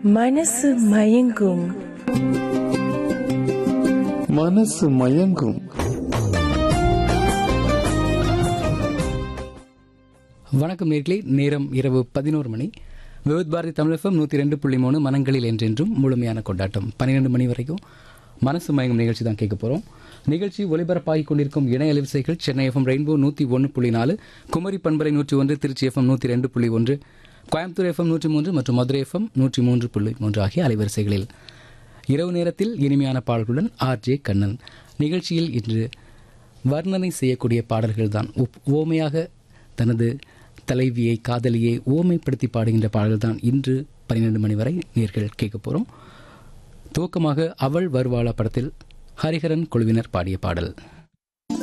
மனசு மயங்கும் மனசு மயங்கும் வணக்கம் நேர்களே நேரம் இரவு பதினோரு மணி விவித் பாரதி தமிழ் எஃப்எம் நூற்றி ரெண்டு புள்ளி மூணு மனங்களில் என்றென்றும் முழுமையான கொண்டாட்டம் பன்னிரெண்டு மணி வரைக்கும் மனசு மயங்கும் நிகழ்ச்சி தான் கேட்க போகிறோம் நிகழ்ச்சி ஒலிபரப்பாகிக் கொண்டிருக்கும் இணைய அலைவரிசைகள் சென்னை எஃப்எம் ரெயின்போ நூற்றி ஒன்று புள்ளி நாலு குமரி பண்பலை நூற்றி ஒன்று திருச்சி எஃப்எம் நூற்றி ரெண்டு புள்ளி ஒன்று கோயம்புத்தூர் எஃப்எம் நூற்றி மூன்று மற்றும் மதுரை எஃப்எம் நூற்றி மூன்று புள்ளி மூன்று ஆகிய அலைவரிசைகளில் இரவு நேரத்தில் இனிமையான பாடல்களுடன் ஆர் ஜே கண்ணன் நிகழ்ச்சியில் இன்று வர்ணனை செய்யக்கூடிய பாடல்கள் தான் ஓமையாக தனது தலைவியை காதலியை ஓமைப்படுத்தி பாடுகின்ற பாடல்கள் தான் இன்று பன்னிரண்டு மணி வரை நேர்கள் கேட்க போகிறோம் துவக்கமாக அவள் வருவாளா படத்தில் ஹரிஹரன் குழுவினர் பாடிய பாடல்